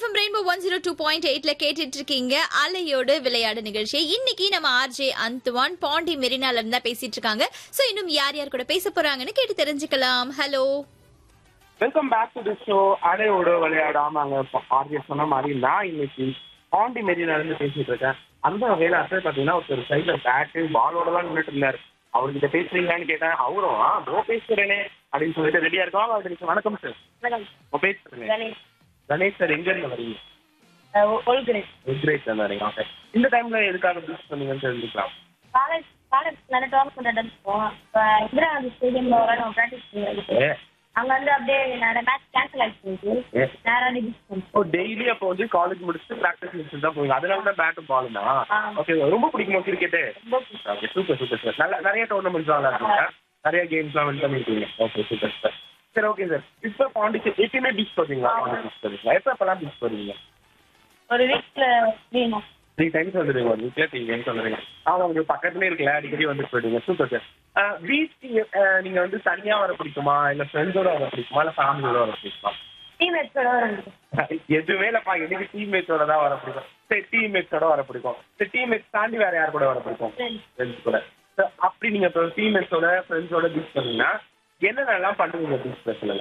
FM rainbow one zero two point எயிட்ல கேட்டுட்டு இருக்கீங்க அலையோடு விளையாடு நிகழ்ச்சி இன்னைக்கு நம்ம ஆர்ஜே அந்துவான் பாண்டி மெரினால இருந்தா பேசிட்டு இருக்காங்க சோ இன்னும் யார் யார் கூட பேச போறாங்கன்னு கேட்டு தெரிஞ்சுக்கலாம் hello welcome back to the show அலையோட விளையாடு ஆமாங்க ஆர்ஜி சொன்ன மாதிரி நான் இன்னைக்கு பாண்டி மெரினா இருந்து பேசிட்டு இருக்கேன் அந்த வகையில அசை பாத்தீங்கன்னா ஒருத்தர் சைட்ல பேட்டு பாலோட தான் நின்றுட்டு இருந்தாரு அவர்கிட்ட பேசுறீங்களான்னு கேட்டேன் அவரும் ஆ தோ பேசுறேனே அப்படின்னு சொல்லிட்டு ரெடியா இருக்கோம் அவருக்கு வணக்கம் சார் உங்க பேர் சொல்லுங்க கணேஷ் கணேஷ் சார் எங்க இருந்து வரீங்க ஒழுங்குறேன் உக்ரைட்ல இருந்து வரீங்க ஓகே இந்த டைம்ல எதுக்காக பீச் பண்ணீங்கன்னு தெரிஞ்சுக்கலாம் காலேஜ் காலேஜ் நல்ல டோர்னமெண்ட் நடந்துப்போம் இப்போ இந்திரா காந்தி ஸ்டேடியம்ல வர நம்ம ப்ராக்டிஸ் பண்ணிருக்கு ஏ, அங்க வந்து அப்படியே நிறைய மேட்ச் கேன்சல் ஆயிடுச்சு ஏ. நேரா டிபிஸ் பண்ணிட்டோம் ஓ டெய்லி அப்போ வந்து காலேஜ் முடிச்சுட்டு ப்ராக்டிஸ் முடிச்சுட்டு தான் போவீங்க அதனால தான் பேட்டும் பாலுமா ஆ. ஓகே ரொம்ப பிடிக்குமா கிரிக்கெட்டு ரொம்ப பிடிக்கும். ஓகே சூப்பர் சூப்பர் சார் நல்ல நிறைய டோர்னமெண்ட்ஸ் விளாடுறீங்க நிறைய கேம்ஸ்லாம் வின் பண்ணிருக்கீங்க ஓகே சூப்பர் சார் சரி ஓகே சார் இப்போ பாண்டிச்சேரி எப்பயுமே பீச் போவீங்களா பீச் போவீங்களா எப்போ எப்போலாம் பீச் போவீங்க ஒரு வீக்ல வேணும் த்ரீ டைம்ஸ் வந்துடுங்க ஒரு வீக்ல த்ரீ டைம்ஸ் வந்துடுங்க ஆமாம் உங்களுக்கு பக்கத்துலேயே இருக்குல்ல அடிக்கடி வந்துட்டு போயிடுங்க சூப்பர் சார் பீச் நீங்கள் வந்து தனியாக வர பிடிக்குமா இல்லை ஃப்ரெண்ட்ஸோட வர பிடிக்குமா இல்லை ஃபேமிலியோட வர பிடிக்குமா டீம்மேட்ஸோட வரும் எதுவுமே இல்லப்பா எனக்கு டீம்மேட்ஸோட தான் வர பிடிக்கும் சரி டீம்மேட்ஸோட வர பிடிக்கும் சரி டீம்மேட்ஸ் தாண்டி வேற யார் கூட வர பிடிக்கும் Friends. ஃப்ரெண்ட்ஸ் கூட So, அப்படி நீங்க இப்போ டீம்மேட்ஸோட ஃப்ரெண்ட்ஸோட பீச் பண்ணீங்கன்னா என்னென்னலாம் பண்ணுவீங்க பீச் சொல்லுங்க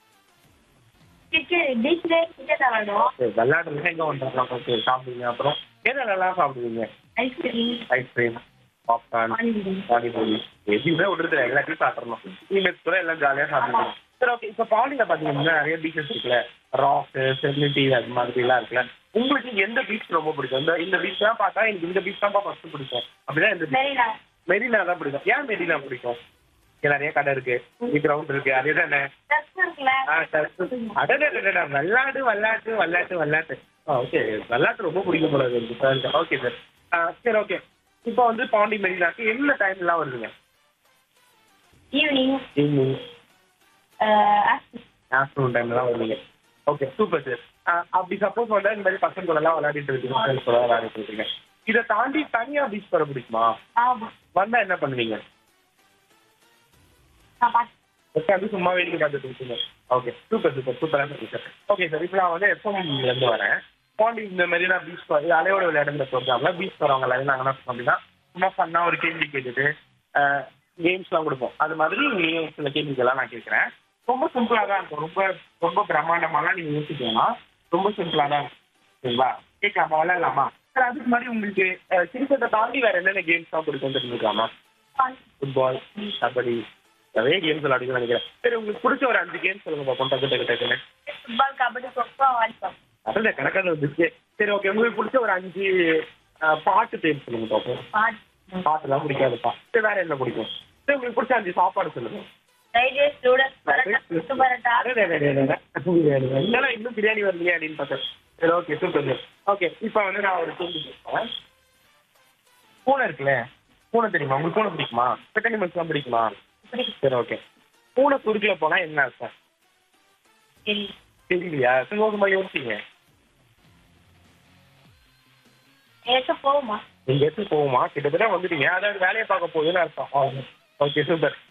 கிரிக்கெட் பீச்ல கிரிக்கெட் விளாடுவோம் சரி விளையாடுறதுக்கு எங்க வந்துடலாம் ஓகே சாப்பிடுவீங்க அப்புறம் என்னென்னலாம் சாப்பிடுவீங்க ice cream ice cream popcorn panipuri panipuri எதுவுமே விடுறது எல்லாத்தையும் சாப்பிடணும் டீம்மேட்ஸ் கூட எல்லாம் ஜாலியாக சாப்பிடுவோம் சரி ஓகே இப்போ பாண்டியில பார்த்தீங்கன்னா நிறைய பீச்சஸ் இருக்குல்ல ராக்கு செர்னிட்டி அது மாதிரிலாம் இருக்குல்ல உங்களுக்கு எந்த பீச் ரொம்ப பிடிக்கும் இந்த இந்த பீச் தான் பார்த்தா எனக்கு இந்த பீச் தான் ஃபர்ஸ்ட் பிடிக்கும் அப்படின்னா இந்த beach. மெரினா மெரினா தான் பிடிக்கும் ஏன் மெரினா பிடிக்கும் இங்க நிறைய கடை இருக்கு கிரவுண்ட் இருக்கு அதே தானே ட்ரெஸ் இருக்குல்ல ஆ, சரி. அடடடடடா, விளையாடு விளையாட்டு விளையாட்டு விளையாட்டு ஓகே விளையாட்டு ரொம்ப பிடிக்கும் போல இருக்கு ஓகே சார் சரி ஓகே இப்போ வந்து பாண்டி மெரினாக்கு என்ன டைம்லாம் வருதுங்க ஈவினிங் ஈவினிங் ஆஃப்டர்நூன் டைம்ல தான் வருவீங்க ஓகே சூப்பர் சார் அப்படி சப்போஸ் வந்தா இந்த மாதிரி பசங்க கூட எல்லாம் விளையாடிட்டு இருக்கீங்க ஃப்ரெண்ட்ஸ் கூட விளையாடிட்டு இருக்கீங்க இதை தாண்டி தனியா பீச் வர பிடிக்குமா ஆமா வந்தா என்ன பண்ணுவீங்க நான் பாத்து உட்காந்து சும்மா வேடிக்கை பார்த்துட்டு இருக்கீங்க ஓகே சூப்பர் சூப்பர் சூப்பராக இருக்கு சார் ஓகே சார் இப்போ நான் வந்து எஃப்எம்ல இருந்து வரேன் பாண்டி இந்த மாதிரி நான் பீச் அலையோட விளையாடுங்கிற ப்ரோக்ராம்ல பீச் வரவங்க எல்லாரும் நாங்கள் என்ன பண்ணோம் அப்படின்னா சும்மா பண்ணா ஒரு கேள்வி கேட்டுட்டு கேம்ஸ்லாம் கொடுப்போம் அது மாதிரி நீங்க சில கேள்விகள்லாம் நான் கேட்குறேன் ரொம்ப சிம்பிளா தான் இருக்கும் ரொம்ப ரொம்ப பிரம்மாண்டமாலாம் நீங்க யோசிக்கலாம் ரொம்ப சிம்பிளா தான் இருக்கும் சரிங்களா கேட்கலாமா விளையாடலாமா சார் அதுக்கு மாதிரி உங்களுக்கு கிரிக்கெட்டை தாண்டி வேற என்னென்ன கேம்ஸ் தான் பிடிக்கும் தெரிஞ்சுக்கலாமா ஃபுட்பால் கபடி நிறைய கேம்ஸ் விளையாடுங்க நினைக்கிறேன் சரி உங்களுக்கு பிடிச்ச ஒரு அஞ்சு கேம்ஸ் சொல்லுங்க பார்ப்போம் டக்கு டக்கு டக்குன்னு ஃபுட்பால் கபடி கொக்கோ வாலிபால் அதான் கணக்கான வந்துச்சு சரி ஓகே உங்களுக்கு பிடிச்ச ஒரு அஞ்சு அஹ், பாட்டு பேர் சொல்லுங்க பார்ப்போம் பாட்டு பாட்டுலாம் பிடிக்காதுப்பா சரி வேற என்ன பிடிக்கும் சரி உங்களுக்கு பிடிச்ச அஞ்சு சாப்பாடு சொல்லுங்க ஃப்ரைட் ரைஸ் நூடல்ஸ் பரோட்டா குத்து பரோட்டா அடே, அடே, அடே, அடே, அடே. என்னடா இன்னும் பிரியாணி வரலையே அப்படின்னு பார்த்தேன் சரி ஓகே சூப்பர் சார் ஓகே இப்போ வந்து நான் ஒரு கேள்வி கேட்பேன் பூனை இருக்குல்ல பூனை தெரியுமா உங்களுக்கு பூனை பிடிக்குமா பெட் அனிமல்ஸ்லாம் பிடிக்குமா சரி ஓகே பூனை குறுக்கில் போனா என்ன அர்த்தம் சரி தெரியலையா சும்மா யோசிங்க ஏதாச்சும் போகுமா நீங்க எடுத்து போகுமா கிட்டத்தட்ட வந்துட்டீங்க அதாவது வேலையை பார்க்க போகுதுன்னு அர்த்தம் ஓகே சூப்பர்